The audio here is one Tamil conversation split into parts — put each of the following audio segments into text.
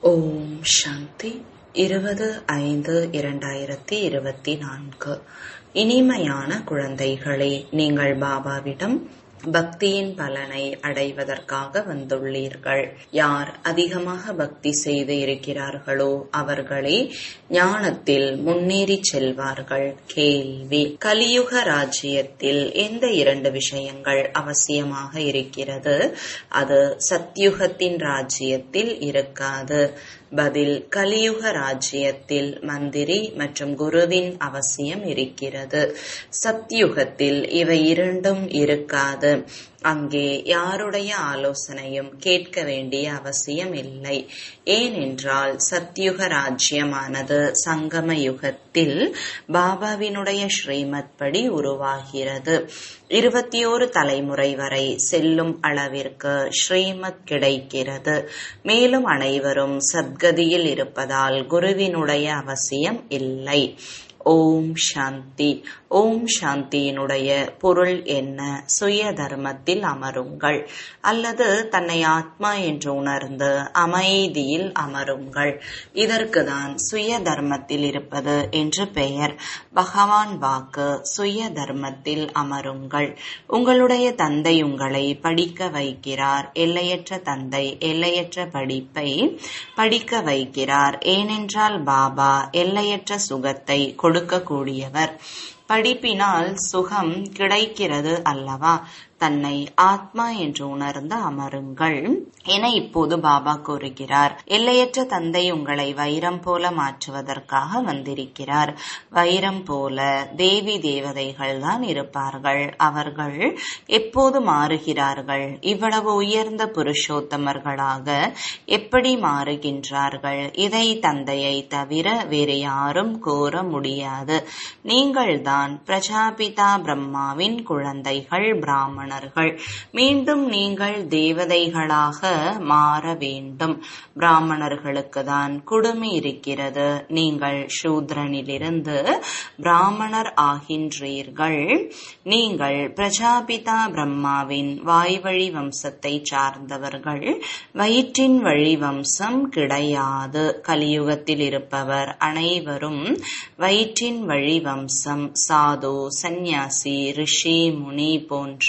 ஓம் சாந்தி இருபது ஐந்து இரண்டாயிரத்தி இருபத்தி நான்கு இனிமையான குழந்தைகளே நீங்கள் பாபாவிடம் பக்தியின் பலனை அடைவதற்காக வந்துள்ளீர்கள் யார் அதிகமாக பக்தி செய்து இருக்கிறார்களோ அவர்களே ஞானத்தில் முன்னேறி செல்வார்கள் கேள்வி கலியுக ராஜ்யத்தில் எந்த இரண்டு விஷயங்கள் அவசியமாக இருக்கிறது அது சத்யுகத்தின் ராஜ்யத்தில் இருக்காது பதில் கலியுக ராஜ்யத்தில் மந்திரி மற்றும் குருவின் அவசியம் இருக்கிறது சத்யுகத்தில் இவை இரண்டும் இருக்காது அங்கே யாருடைய ஆலோசனையும் கேட்க வேண்டிய அவசியம் இல்லை ஏனென்றால் சத்யுக ராஜ்யமானது சங்கம யுகத்தில் பாபாவினுடைய ஸ்ரீமத் படி உருவாகிறது இருபத்தி ஓரு தலைமுறை வரை செல்லும் அளவிற்கு ஸ்ரீமத் கிடைக்கிறது மேலும் அனைவரும் சத்கதியில் இருப்பதால் குருவினுடைய அவசியம் இல்லை ஓம் சாந்தி ஓம் சாந்தியினுடைய பொருள் என்ன சுய தர்மத்தில் அமருங்கள் அல்லது தன்னை ஆத்மா என்று உணர்ந்து அமைதியில் அமருங்கள் இதற்குதான் சுய தர்மத்தில் இருப்பது என்று பெயர் பகவான் வாக்கு சுய தர்மத்தில் அமருங்கள் உங்களுடைய தந்தை உங்களை படிக்க வைக்கிறார் எல்லையற்ற தந்தை எல்லையற்ற படிப்பை படிக்க வைக்கிறார் ஏனென்றால் பாபா எல்லையற்ற சுகத்தை கொடுக்கக்கூடியவர் படிப்பினால் சுகம் கிடைக்கிறது அல்லவா தன்னை ஆத்மா என்று உணர்ந்து அமருங்கள் என இப்போது பாபா கூறுகிறார் எல்லையற்ற தந்தை உங்களை வைரம் போல மாற்றுவதற்காக வந்திருக்கிறார் வைரம் போல தேவி தேவதைகள் தான் இருப்பார்கள் அவர்கள் எப்போது மாறுகிறார்கள் இவ்வளவு உயர்ந்த புருஷோத்தமர்களாக எப்படி மாறுகின்றார்கள் இதை தந்தையை தவிர வேறு யாரும் கூற முடியாது நீங்கள்தான் பிரஜாபிதா பிரம்மாவின் குழந்தைகள் பிராமணர்கள் மீண்டும் நீங்கள் தேவதைகளாக மாற வேண்டும் பிராமணர்களுக்கு தான் குடுமி இருக்கிறது நீங்கள் சூத்ரனிலிருந்து பிராமணர் ஆகின்றீர்கள் நீங்கள் பிரஜாபிதா பிரம்மாவின் வாய்வழி வம்சத்தை சார்ந்தவர்கள் வயிற்றின் வழி வம்சம் கிடையாது கலியுகத்தில் இருப்பவர் அனைவரும் வயிற்றின் வழி வம்சம் சாது சந்நியாசி ரிஷி முனி போன்ற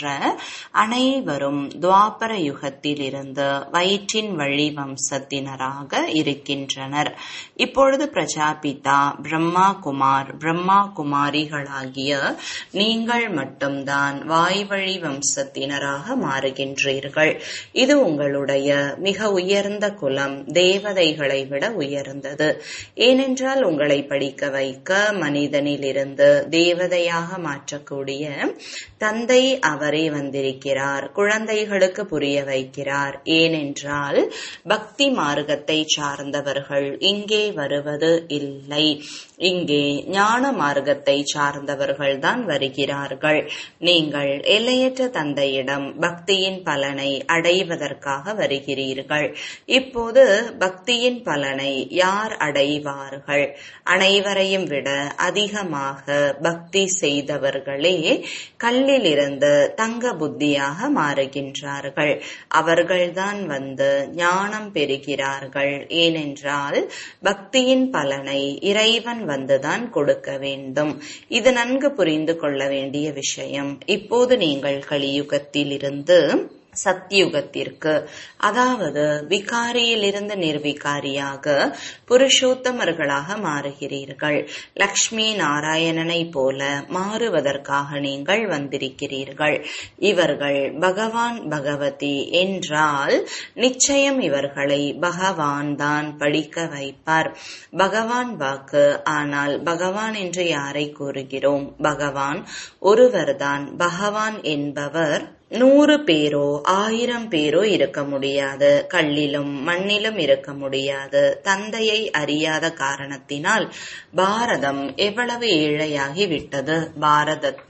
அனைவரும் துவாபர யுகத்தில் இருந்து வயிற்றின் வழி வம்சத்தினராக இருக்கின்றனர் இப்பொழுது பிரஜாபிதா பிரம்மா குமார் பிரம்மா குமாரிகளாகிய நீங்கள் மட்டும்தான் வாய்வழி வம்சத்தினராக மாறுகின்றீர்கள் இது உங்களுடைய மிக உயர்ந்த குலம் தேவதைகளை விட உயர்ந்தது ஏனென்றால் உங்களை படிக்க வைக்க மனிதனிலிருந்து தேவதையாக மாற்றக்கூடிய தந்தை அவரே வந்திருக்கிறார் குழந்தைகளுக்கு புரிய வைக்கிறார் ஏனென்றால் பக்தி மார்க்கத்தை சார்ந்தவர்கள் இங்கே வருவது இல்லை இங்கே ஞான மார்க்கத்தை சார்ந்தவர்கள் தான் வருகிறார்கள் நீங்கள் எல்லையற்ற தந்தையிடம் பக்தியின் பலனை அடைவதற்காக வருகிறீர்கள் இப்போது பக்தியின் பலனை யார் அடைவார்கள் அனைவரையும் விட அதிகமாக பக்தி செய்தவர்களே கல்லிலிருந்து தங்க புத்தியாக மாறுகின்றார்கள் அவர்கள்தான் வந்து ஞானம் பெறுகிறார்கள் ஏனென்றால் பக்தியின் பலனை இறைவன் வந்துதான் கொடுக்க வேண்டும் இது நன்கு புரிந்து கொள்ள வேண்டிய விஷயம் இப்போது நீங்கள் கலியுகத்தில் இருந்து சத்தியுகத்திற்கு அதாவது விகாரியிலிருந்து நிர்விகாரியாக புருஷோத்தமர்களாக மாறுகிறீர்கள் லக்ஷ்மி நாராயணனை போல மாறுவதற்காக நீங்கள் வந்திருக்கிறீர்கள் இவர்கள் பகவான் பகவதி என்றால் நிச்சயம் இவர்களை பகவான் தான் படிக்க வைப்பார் பகவான் வாக்கு ஆனால் பகவான் என்று யாரை கூறுகிறோம் பகவான் ஒருவர்தான் பகவான் என்பவர் நூறு பேரோ ஆயிரம் பேரோ இருக்க முடியாது கல்லிலும் மண்ணிலும் இருக்க முடியாது தந்தையை அறியாத காரணத்தினால் பாரதம் எவ்வளவு ஏழையாகி விட்டது பாரதத்தில்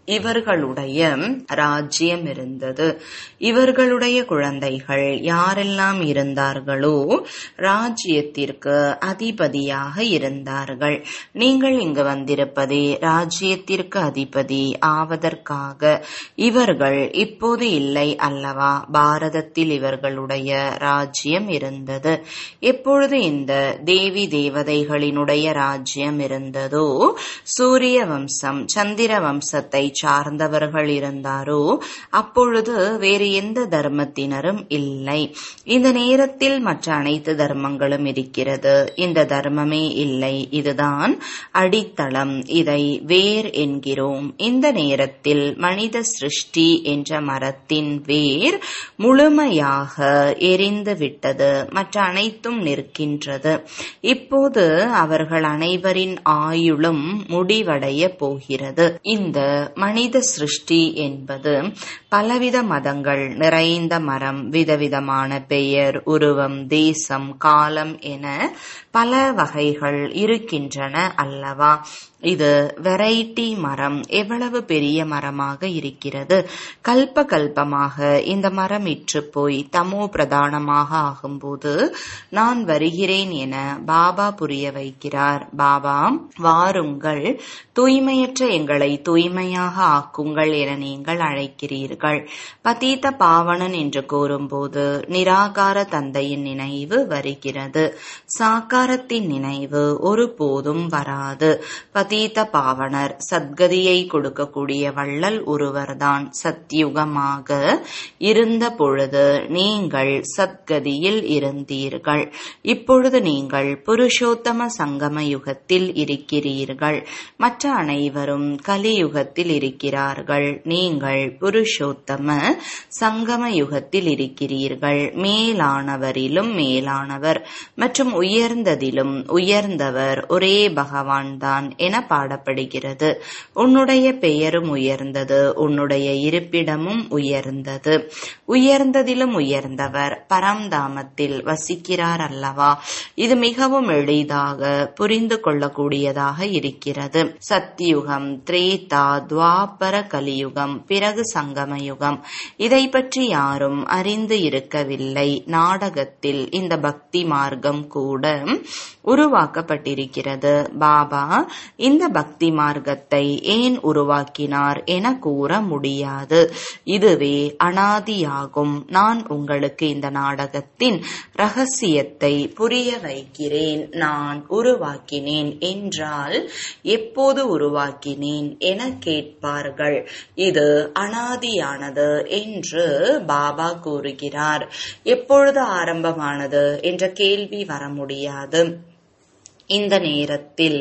இவர்களுடைய ராஜ்யம் இருந்தது இவர்களுடைய குழந்தைகள் யாரெல்லாம் இருந்தார்களோ ராஜ்யத்திற்கு அதிபதியாக இருந்தார்கள் நீங்கள் இங்கு வந்திருப்பதே ராஜ்யத்திற்கு அதிபதி ஆவதற்காக இவர்கள் இப்போது இல்லை அல்லவா பாரதத்தில் இவர்களுடைய ராஜ்யம் இருந்தது எப்பொழுது இந்த தேவி தேவதைகளினுடைய ராஜ்யம் இருந்ததோ சூரிய வம்சம் சந்திர வம்சத்தை சார்ந்தவர்கள் இருந்தாரோ அப்பொழுது வேறு எந்த தர்மத்தினரும் இல்லை இந்த நேரத்தில் மற்ற அனைத்து தர்மங்களும் இருக்கிறது இந்த தர்மமே இல்லை இதுதான் அடித்தளம் இதை வேர் என்கிறோம் இந்த நேரத்தில் மனித சிருஷ்டி என்ற மரத்தின் வேர் முழுமையாக எரிந்து விட்டது மற்ற அனைத்தும் நிற்கின்றது இப்போது அவர்கள் அனைவரின் ஆயுளும் முடிவடைய போகிறது இந்த மனித சிருஷ்டி என்பது பலவித மதங்கள் நிறைந்த மரம் விதவிதமான பெயர் உருவம் தேசம் காலம் என பல வகைகள் இருக்கின்றன அல்லவா இது வெரைட்டி மரம் எவ்வளவு பெரிய மரமாக இருக்கிறது கல்ப கல்பமாக இந்த மரம் இற்று போய் தமோ பிரதானமாக ஆகும்போது நான் வருகிறேன் என பாபா புரிய வைக்கிறார் பாபா வாருங்கள் தூய்மையற்ற எங்களை தூய்மையாக ஆக்குங்கள் என நீங்கள் அழைக்கிறீர்கள் பதீத பாவனன் என்று கூறும்போது நிராகார தந்தையின் நினைவு வருகிறது சாக்காரத்தின் நினைவு ஒருபோதும் வராது பதீத பாவனர் சத்கதியை கொடுக்கக்கூடிய வள்ளல் ஒருவர்தான் சத்யுகமாக இருந்த பொழுது நீங்கள் சத்கதியில் இருந்தீர்கள் இப்பொழுது நீங்கள் புருஷோத்தம சங்கம யுகத்தில் இருக்கிறீர்கள் மற்ற அனைவரும் கலியுகத்தில் இருக்கிறார்கள் நீங்கள் புருஷோத்தம சங்கம யுகத்தில் இருக்கிறீர்கள் மேலானவரிலும் மேலானவர் மற்றும் உயர்ந்ததிலும் உயர்ந்தவர் ஒரே பகவான் தான் என பாடப்படுகிறது உன்னுடைய பெயரும் உயர்ந்தது உன்னுடைய இருப்பிடமும் உயர்ந்தது உயர்ந்ததிலும் உயர்ந்தவர் பரம்தாமத்தில் வசிக்கிறார் அல்லவா இது மிகவும் எளிதாக புரிந்து கொள்ளக்கூடியதாக இருக்கிறது சத்தியுகம் திரேதா துவாபர கலியுகம் பிறகு சங்கம யுகம் இதை பற்றி யாரும் அறிந்து இருக்கவில்லை நாடகத்தில் இந்த பக்தி மார்க்கம் கூட உருவாக்கப்பட்டிருக்கிறது பாபா இந்த பக்தி மார்க்கத்தை ஏன் உருவாக்கினார் என கூற முடியாது இதுவே அனாதியாகும் நான் உங்களுக்கு இந்த நாடகத்தின் ரகசியத்தை புரிய வைக்கிறேன் நான் உருவாக்கினேன் என்றால் எப்போது உருவாக்கினேன் என கேட்பார்கள் இது அனாதியானது என்று பாபா கூறுகிறார் எப்பொழுது ஆரம்பமானது என்ற கேள்வி வர முடியாது இந்த நேரத்தில்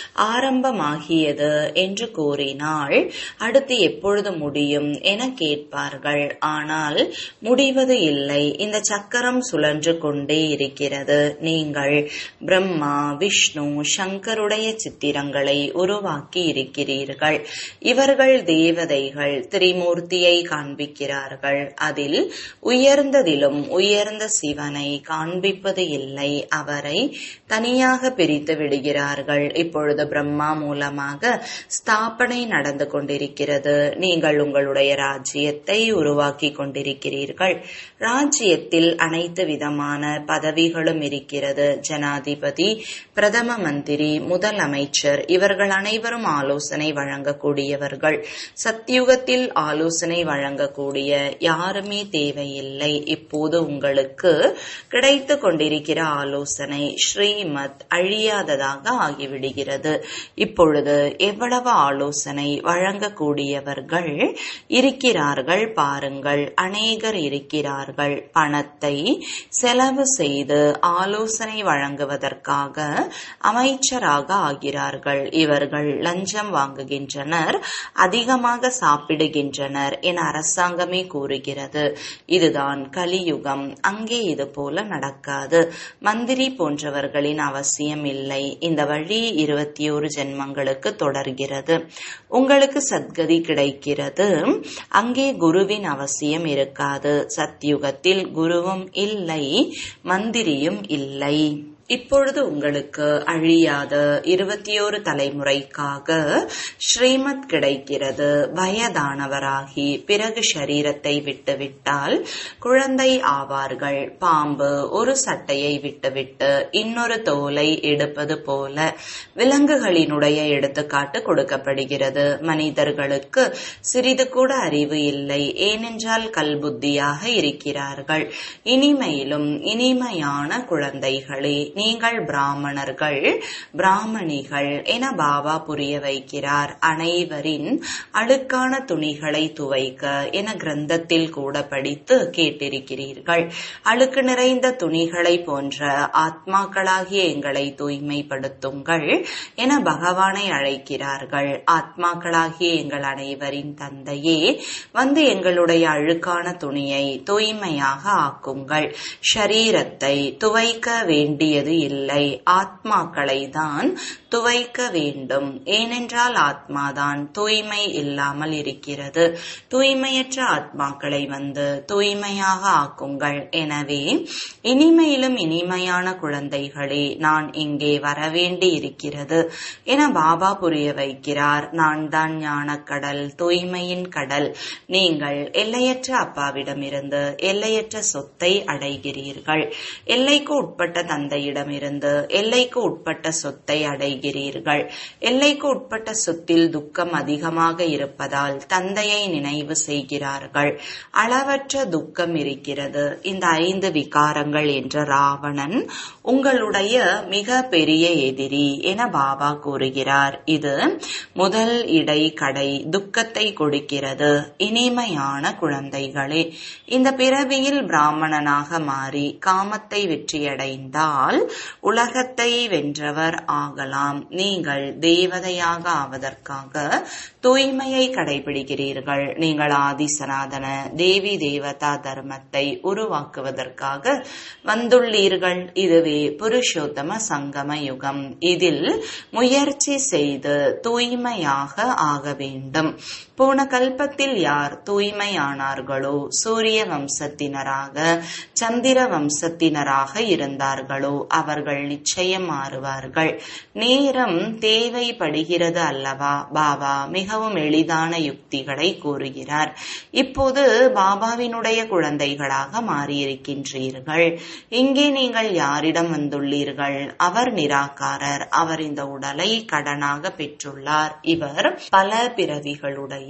ஆரம்பமாகியது என்று கூறினால் அடுத்து எப்பொழுது முடியும் என கேட்பார்கள் ஆனால் முடிவது இல்லை இந்த சக்கரம் சுழன்று கொண்டே இருக்கிறது நீங்கள் பிரம்மா விஷ்ணு சங்கருடைய சித்திரங்களை உருவாக்கி இருக்கிறீர்கள் இவர்கள் தேவதைகள் திரிமூர்த்தியை காண்பிக்கிறார்கள் அதில் உயர்ந்ததிலும் உயர்ந்த சிவனை காண்பிப்பது இல்லை அவரை தனியாக பிரித்து விடுகிறார்கள் இப்பொழுது பிரம்மா மூலமாக ஸ்தாபனை நடந்து கொண்டிருக்கிறது நீங்கள் உங்களுடைய ராஜ்யத்தை உருவாக்கி கொண்டிருக்கிறீர்கள் ராஜ்யத்தில் அனைத்து விதமான பதவிகளும் இருக்கிறது ஜனாதிபதி பிரதம மந்திரி முதலமைச்சர் இவர்கள் அனைவரும் ஆலோசனை வழங்கக்கூடியவர்கள் சத்தியுகத்தில் ஆலோசனை வழங்கக்கூடிய யாருமே தேவையில்லை இப்போது உங்களுக்கு கிடைத்து கொண்டிருக்கிற ஆலோசனை ஸ்ரீமத் அழியாததாக ஆகிவிடுகிறது இப்பொழுது எவ்வளவு ஆலோசனை வழங்கக்கூடியவர்கள் இருக்கிறார்கள் பாருங்கள் அநேகர் இருக்கிறார்கள் பணத்தை செலவு செய்து ஆலோசனை வழங்குவதற்காக அமைச்சராக ஆகிறார்கள் இவர்கள் லஞ்சம் வாங்குகின்றனர் அதிகமாக சாப்பிடுகின்றனர் என அரசாங்கமே கூறுகிறது இதுதான் கலியுகம் அங்கே இது போல நடக்காது மந்திரி போன்றவர்களின் அவசியம் இல்லை இந்த வழி இருபத்தி ஒரு ஜென்மங்களுக்கு தொடர்கிறது உங்களுக்கு சத்கதி கிடைக்கிறது அங்கே குருவின் அவசியம் இருக்காது சத்யுகத்தில் குருவும் இல்லை மந்திரியும் இல்லை இப்பொழுது உங்களுக்கு அழியாத இருபத்தி ஒரு தலைமுறைக்காக ஸ்ரீமத் கிடைக்கிறது வயதானவராகி பிறகு ஷரீரத்தை விட்டுவிட்டால் குழந்தை ஆவார்கள் பாம்பு ஒரு சட்டையை விட்டுவிட்டு இன்னொரு தோலை எடுப்பது போல விலங்குகளினுடைய எடுத்துக்காட்டு கொடுக்கப்படுகிறது மனிதர்களுக்கு சிறிது கூட அறிவு இல்லை ஏனென்றால் கல்புத்தியாக இருக்கிறார்கள் இனிமையிலும் இனிமையான குழந்தைகளே நீங்கள் பிராமணர்கள் பிராமணிகள் என பாபா புரிய வைக்கிறார் அனைவரின் அழுக்கான துணிகளை துவைக்க என கிரந்தத்தில் கூட படித்து கேட்டிருக்கிறீர்கள் அழுக்கு நிறைந்த துணிகளை போன்ற ஆத்மாக்களாகிய எங்களை தூய்மைப்படுத்துங்கள் என பகவானை அழைக்கிறார்கள் ஆத்மாக்களாகிய எங்கள் அனைவரின் தந்தையே வந்து எங்களுடைய அழுக்கான துணியை தூய்மையாக ஆக்குங்கள் ஷரீரத்தை துவைக்க வேண்டியது இல்லை ஆத்மாக்களை தான் துவைக்க வேண்டும் ஏனென்றால் ஆத்மாதான் தூய்மை இல்லாமல் இருக்கிறது தூய்மையற்ற ஆத்மாக்களை வந்து தூய்மையாக ஆக்குங்கள் எனவே இனிமையிலும் இனிமையான குழந்தைகளே நான் இங்கே வரவேண்டி இருக்கிறது என பாபா புரிய வைக்கிறார் நான் தான் ஞானக்கடல் தூய்மையின் கடல் நீங்கள் எல்லையற்ற அப்பாவிடமிருந்து எல்லையற்ற சொத்தை அடைகிறீர்கள் எல்லைக்கு உட்பட்ட தந்தையிடமிருந்து எல்லைக்கு உட்பட்ட சொத்தை அடைகிறீர்கள் எல்லைக்கு உட்பட்ட சொத்தில் துக்கம் அதிகமாக இருப்பதால் தந்தையை நினைவு செய்கிறார்கள் அளவற்ற துக்கம் இருக்கிறது இந்த ஐந்து விகாரங்கள் என்ற ராவணன் உங்களுடைய மிக பெரிய எதிரி என பாபா கூறுகிறார் இது முதல் இடை கடை துக்கத்தை கொடுக்கிறது இனிமையான குழந்தைகளே இந்த பிறவியில் பிராமணனாக மாறி காமத்தை வெற்றியடைந்தால் உலகத்தை வென்றவர் ஆகலாம் நீங்கள் தேவதையாக ஆவதற்காக தூய்மையை கடைபிடிக்கிறீர்கள் நீங்கள் ஆதி சனாதன தேவி தேவதா தர்மத்தை உருவாக்குவதற்காக வந்துள்ளீர்கள் இதுவே புருஷோத்தம சங்கம யுகம் இதில் முயற்சி செய்து தூய்மையாக ஆக வேண்டும் போன கல்பத்தில் யார் தூய்மையானார்களோ சூரிய வம்சத்தினராக சந்திர வம்சத்தினராக இருந்தார்களோ அவர்கள் நிச்சயம் மாறுவார்கள் நேரம் தேவைப்படுகிறது அல்லவா பாபா மிகவும் எளிதான யுக்திகளை கூறுகிறார் இப்போது பாபாவினுடைய குழந்தைகளாக மாறியிருக்கின்றீர்கள் இங்கே நீங்கள் யாரிடம் வந்துள்ளீர்கள் அவர் நிராகாரர் அவர் இந்த உடலை கடனாக பெற்றுள்ளார் இவர் பல பிறவிகளுடைய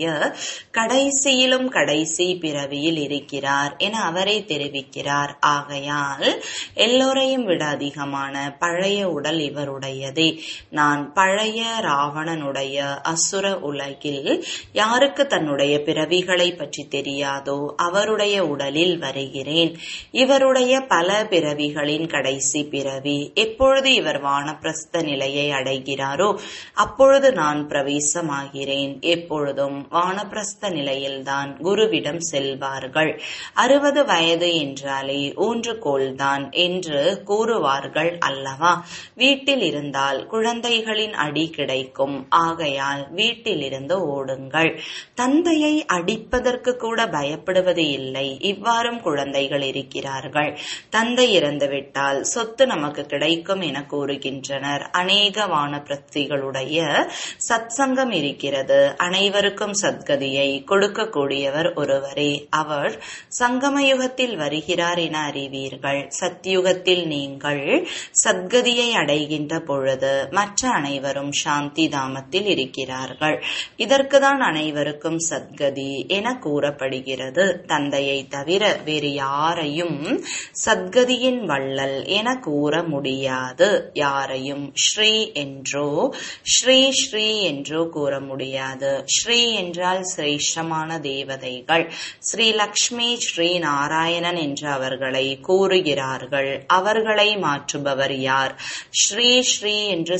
கடைசியிலும் கடைசி பிறவியில் இருக்கிறார் என அவரே தெரிவிக்கிறார் ஆகையால் எல்லோரையும் விட அதிகமான பழைய உடல் இவருடையதே நான் பழைய ராவணனுடைய அசுர உலகில் யாருக்கு தன்னுடைய பிறவிகளை பற்றி தெரியாதோ அவருடைய உடலில் வருகிறேன் இவருடைய பல பிறவிகளின் கடைசி பிறவி எப்பொழுது இவர் வானப்பிரஸ்த நிலையை அடைகிறாரோ அப்பொழுது நான் பிரவேசமாகிறேன் எப்பொழுதும் வானப்பிரஸ்த நிலையில்தான் குருவிடம் செல்வார்கள் அறுபது வயது என்றாலே ஊன்றுகோல்தான் என்று கூறுவார்கள் அல்லவா வீட்டில் இருந்தால் குழந்தைகளின் அடி கிடைக்கும் ஆகையால் வீட்டிலிருந்து ஓடுங்கள் தந்தையை அடிப்பதற்கு கூட பயப்படுவது இல்லை இவ்வாறும் குழந்தைகள் இருக்கிறார்கள் தந்தை இறந்துவிட்டால் சொத்து நமக்கு கிடைக்கும் என கூறுகின்றனர் அநேக வானப்பிரஸ்திகளுடைய சத்சங்கம் இருக்கிறது அனைவருக்கும் சத்கதியை கொடுக்கக்கூடியவர் ஒருவரே அவர் சங்கம யுகத்தில் வருகிறார் என அறிவீர்கள் சத்யுகத்தில் நீங்கள் சத்கதியை அடைகின்ற பொழுது மற்ற அனைவரும் சாந்தி தாமத்தில் இருக்கிறார்கள் இதற்குதான் அனைவருக்கும் சத்கதி என கூறப்படுகிறது தந்தையை தவிர வேறு யாரையும் சத்கதியின் வள்ளல் என கூற முடியாது யாரையும் ஸ்ரீ என்றோ ஸ்ரீ ஸ்ரீ என்றோ கூற முடியாது ஸ்ரீ என்றால் சிரேஷ்டமான தேவதைகள் ஸ்ரீ லக்ஷ்மி ஸ்ரீ நாராயணன் என்று அவர்களை கூறுகிறார்கள் அவர்களை மாற்றுபவர் யார் ஸ்ரீ ஸ்ரீ என்று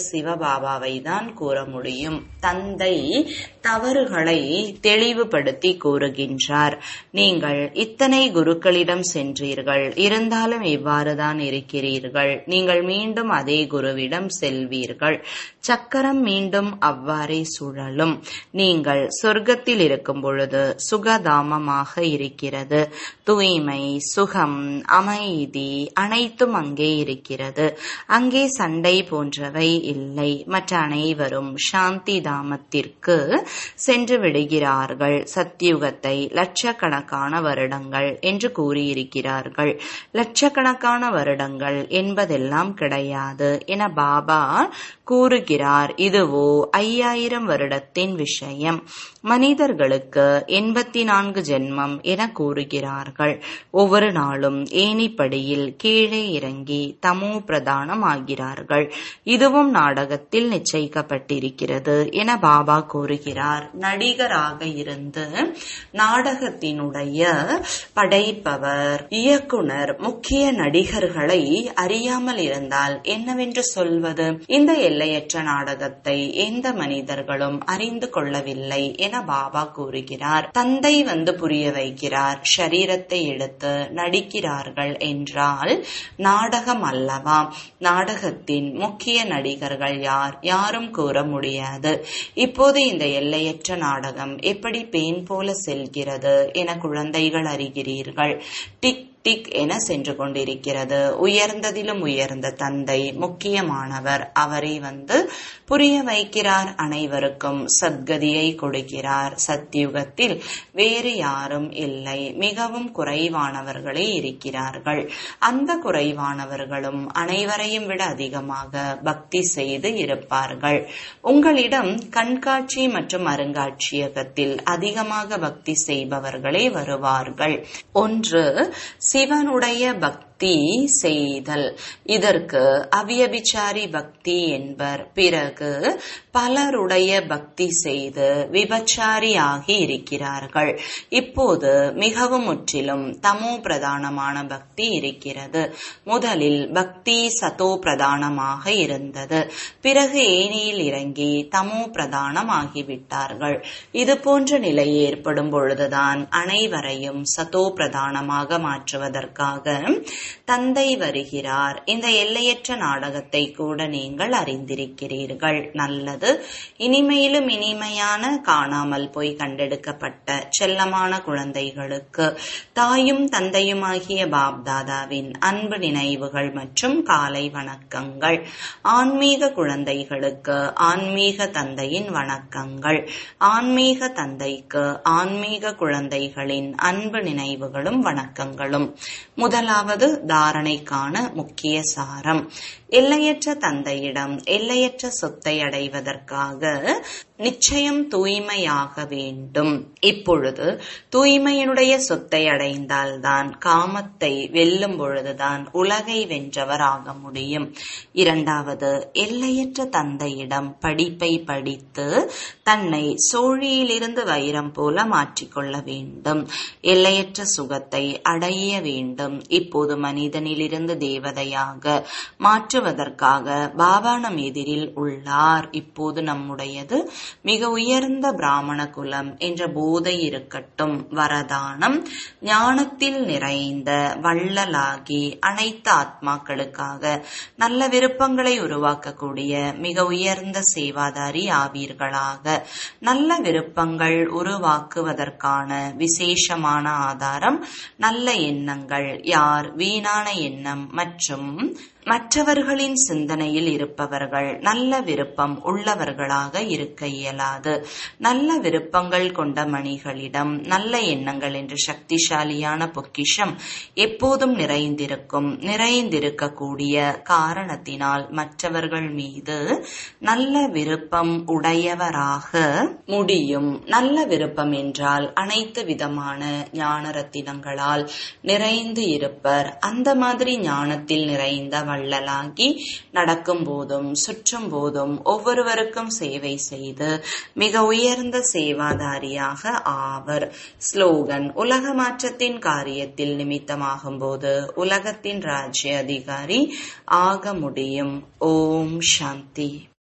சிவபாபாவை தான் கூற முடியும் தந்தை தவறுகளை தெளிவுபடுத்தி கூறுகின்றார் நீங்கள் இத்தனை குருக்களிடம் சென்றீர்கள் இருந்தாலும் இவ்வாறுதான் இருக்கிறீர்கள் நீங்கள் மீண்டும் அதே குருவிடம் செல்வீர்கள் சக்கரம் மீண்டும் அவ்வாறே சுழலும் நீங்கள் சொர்க்கத்தில் இருக்கும் பொழுது சுகதாமமாக இருக்கிறது தூய்மை சுகம் அமைதி அனைத்தும் அங்கே இருக்கிறது அங்கே சண்டை போன்றவை இல்லை மற்ற அனைவரும் சாந்தி தாமத்திற்கு சென்று விடுகிறார்கள் சத்தியுகத்தை லட்சக்கணக்கான வருடங்கள் என்று கூறியிருக்கிறார்கள் லட்சக்கணக்கான வருடங்கள் என்பதெல்லாம் கிடையாது என பாபா கூறுகிறார் இதுவோ ஐயாயிரம் வருடத்தின் விஷயம் மனிதர்களுக்கு எண்பத்தி நான்கு ஜென்மம் என கூறுகிறார்கள் ஒவ்வொரு நாளும் ஏனிப்படியில் கீழே இறங்கி தமோ பிரதானம் ஆகிறார்கள் இதுவும் நாடகத்தில் நிச்சயிக்கப்பட்டிருக்கிறது என பாபா கூறுகிறார் நடிகராக இருந்து நாடகத்தினுடைய படைப்பவர் இயக்குனர் முக்கிய நடிகர்களை அறியாமல் இருந்தால் என்னவென்று சொல்வது இந்த எல்லையற்ற நாடகத்தை எந்த மனிதர்களும் அறிந்து கொள்ளவில்லை என பாபா கூறுகிறார் தந்தை வந்து புரிய வைக்கிறார் ஷரீரத்தை எடுத்து நடிக்கிறார்கள் என்றால் நாடகம் அல்லவா நாடகத்தின் முக்கிய நடிகர்கள் யார் யாரும் கூற முடியாது இப்போது இந்த எல்லையற்ற நாடகம் எப்படி பேன் போல செல்கிறது என குழந்தைகள் அறிகிறீர்கள் டிக் டிக் என சென்று கொண்டிருக்கிறது உயர்ந்ததிலும் உயர்ந்த தந்தை முக்கியமானவர் அவரை வந்து புரிய வைக்கிறார் அனைவருக்கும் சத்கதியை கொடுக்கிறார் சத்தியுகத்தில் வேறு யாரும் இல்லை மிகவும் குறைவானவர்களே இருக்கிறார்கள் அந்த குறைவானவர்களும் அனைவரையும் விட அதிகமாக பக்தி செய்து இருப்பார்கள் உங்களிடம் கண்காட்சி மற்றும் அருங்காட்சியகத்தில் அதிகமாக பக்தி செய்பவர்களே வருவார்கள் ஒன்று சிவனுடைய பக்தி செய்தல் இதற்கு அவ்யபிச்சாரி பக்தி என்பர் பிறகு பலருடைய பக்தி செய்து விபச்சாரி ஆகி இருக்கிறார்கள் இப்போது மிகவும் முற்றிலும் தமோ பிரதானமான பக்தி இருக்கிறது முதலில் பக்தி சதோ பிரதானமாக இருந்தது பிறகு ஏனியில் இறங்கி தமோ பிரதானம் ஆகிவிட்டார்கள் இது போன்ற நிலை ஏற்படும் பொழுதுதான் அனைவரையும் சதோ பிரதானமாக மாற்றுவதற்காக தந்தை வருகிறார் இந்த எல்லையற்ற நாடகத்தை கூட நீங்கள் அறிந்திருக்கிறீர்கள் நல்லது இனிமையிலும் இனிமையான காணாமல் போய் கண்டெடுக்கப்பட்ட செல்லமான குழந்தைகளுக்கு தாயும் தந்தையுமாகிய பாப்தாதாவின் அன்பு நினைவுகள் மற்றும் காலை வணக்கங்கள் ஆன்மீக குழந்தைகளுக்கு ஆன்மீக தந்தையின் வணக்கங்கள் ஆன்மீக தந்தைக்கு ஆன்மீக குழந்தைகளின் அன்பு நினைவுகளும் வணக்கங்களும் முதலாவது தாரணைக்கான முக்கிய சாரம் எல்லையற்ற தந்தையிடம் எல்லையற்ற சொத்தை அடைவதற்காக நிச்சயம் தூய்மையாக வேண்டும் இப்பொழுது தூய்மையினுடைய சொத்தை அடைந்தால்தான் காமத்தை வெல்லும் பொழுதுதான் உலகை வென்றவர் ஆக முடியும் இரண்டாவது எல்லையற்ற தந்தையிடம் படிப்பை படித்து தன்னை சோழியிலிருந்து வைரம் போல மாற்றிக்கொள்ள வேண்டும் எல்லையற்ற சுகத்தை அடைய வேண்டும் இப்போது மனிதனிலிருந்து தேவதையாக மாற்றுவதற்காக பாபா நம் எதிரில் உள்ளார் இப்போது நம்முடையது மிக உயர்ந்த பிராமண குலம் என்ற போதை இருக்கட்டும் வரதானம் ஞானத்தில் நிறைந்த வள்ளலாகி அனைத்து ஆத்மாக்களுக்காக நல்ல விருப்பங்களை உருவாக்கக்கூடிய மிக உயர்ந்த சேவாதாரி ஆவீர்களாக நல்ல விருப்பங்கள் உருவாக்குவதற்கான விசேஷமான ஆதாரம் நல்ல எண்ணங்கள் யார் வீணான எண்ணம் மற்றும் மற்றவர்களின் சிந்தனையில் இருப்பவர்கள் நல்ல விருப்பம் உள்ளவர்களாக இருக்க இயலாது நல்ல விருப்பங்கள் கொண்ட மணிகளிடம் நல்ல எண்ணங்கள் என்ற சக்திசாலியான பொக்கிஷம் எப்போதும் நிறைந்திருக்கும் நிறைந்திருக்கக்கூடிய காரணத்தினால் மற்றவர்கள் மீது நல்ல விருப்பம் உடையவராக முடியும் நல்ல விருப்பம் என்றால் அனைத்து விதமான ஞான ரத்தினங்களால் நிறைந்து இருப்பர் அந்த மாதிரி ஞானத்தில் நிறைந்த வள்ளலாகி நடக்கும் போதும் சுற்றும் போதும் ஒவ்வொருவருக்கும் சேவை செய்து மிக உயர்ந்த சேவாதாரியாக ஆவர் ஸ்லோகன் உலக மாற்றத்தின் காரியத்தில் நிமித்தமாகும் போது உலகத்தின் ராஜ்ய அதிகாரி ஆக முடியும் ஓம் சாந்தி